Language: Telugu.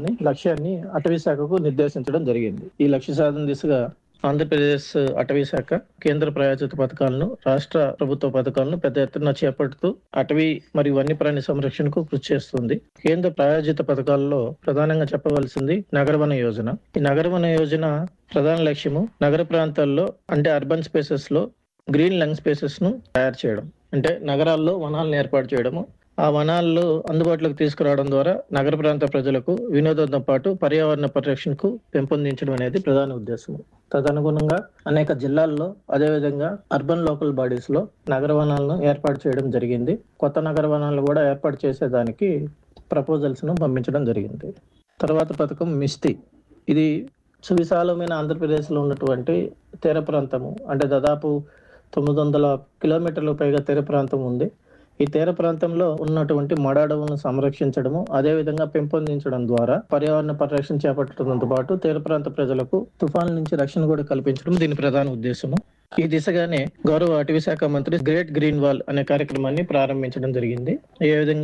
అని లక్ష్యాన్ని అటవీ శాఖకు నిర్దేశించడం జరిగింది ఈ లక్ష్య సాధన దిశగా ఆంధ్రప్రదేశ్ అటవీ శాఖ కేంద్ర ప్రాయోజిత పథకాలను రాష్ట్ర ప్రభుత్వ పథకాలను పెద్ద ఎత్తున చేపడుతూ అటవీ మరియు వన్యప్రాణి సంరక్షణకు కృషి చేస్తుంది కేంద్ర ప్రాయోజిత పథకాల్లో ప్రధానంగా చెప్పవలసింది నగరవన యోజన ఈ నగరవన యోజన ప్రధాన లక్ష్యము నగర ప్రాంతాల్లో అంటే అర్బన్ స్పేసెస్ లో గ్రీన్ లంగ్ స్పేసెస్ ను తయారు చేయడం అంటే నగరాల్లో వనాలను ఏర్పాటు చేయడము ఆ వనాల్లో అందుబాటులోకి తీసుకురావడం ద్వారా నగర ప్రాంత ప్రజలకు వినోదంతో పాటు పర్యావరణ పరిరక్షణకు పెంపొందించడం అనేది ప్రధాన ఉద్దేశం తదనుగుణంగా అనేక జిల్లాల్లో అదేవిధంగా అర్బన్ లోకల్ బాడీస్ లో నగర వనాలను ఏర్పాటు చేయడం జరిగింది కొత్త నగర వనాలను కూడా ఏర్పాటు చేసేదానికి ప్రపోజల్స్ ను పంపించడం జరిగింది తర్వాత పథకం మిస్తి ఇది సువిశాలమైన ఆంధ్రప్రదేశ్లో ఉన్నటువంటి తీర ప్రాంతము అంటే దాదాపు తొమ్మిది వందల కిలోమీటర్ల పైగా తీర ప్రాంతం ఉంది ఈ తీర ప్రాంతంలో ఉన్నటువంటి మడ అడవులను సంరక్షించడము అదేవిధంగా పెంపొందించడం ద్వారా పర్యావరణ పరిరక్షణ చేపట్టడంతో పాటు తీర ప్రాంత ప్రజలకు తుఫాన్ల నుంచి రక్షణ కూడా కల్పించడం దీని ప్రధాన ఉద్దేశము ఈ దిశగానే గౌరవ అటవీ శాఖ మంత్రి గ్రేట్ గ్రీన్ వాల్ అనే కార్యక్రమాన్ని ప్రారంభించడం జరిగింది ఏ విధంగా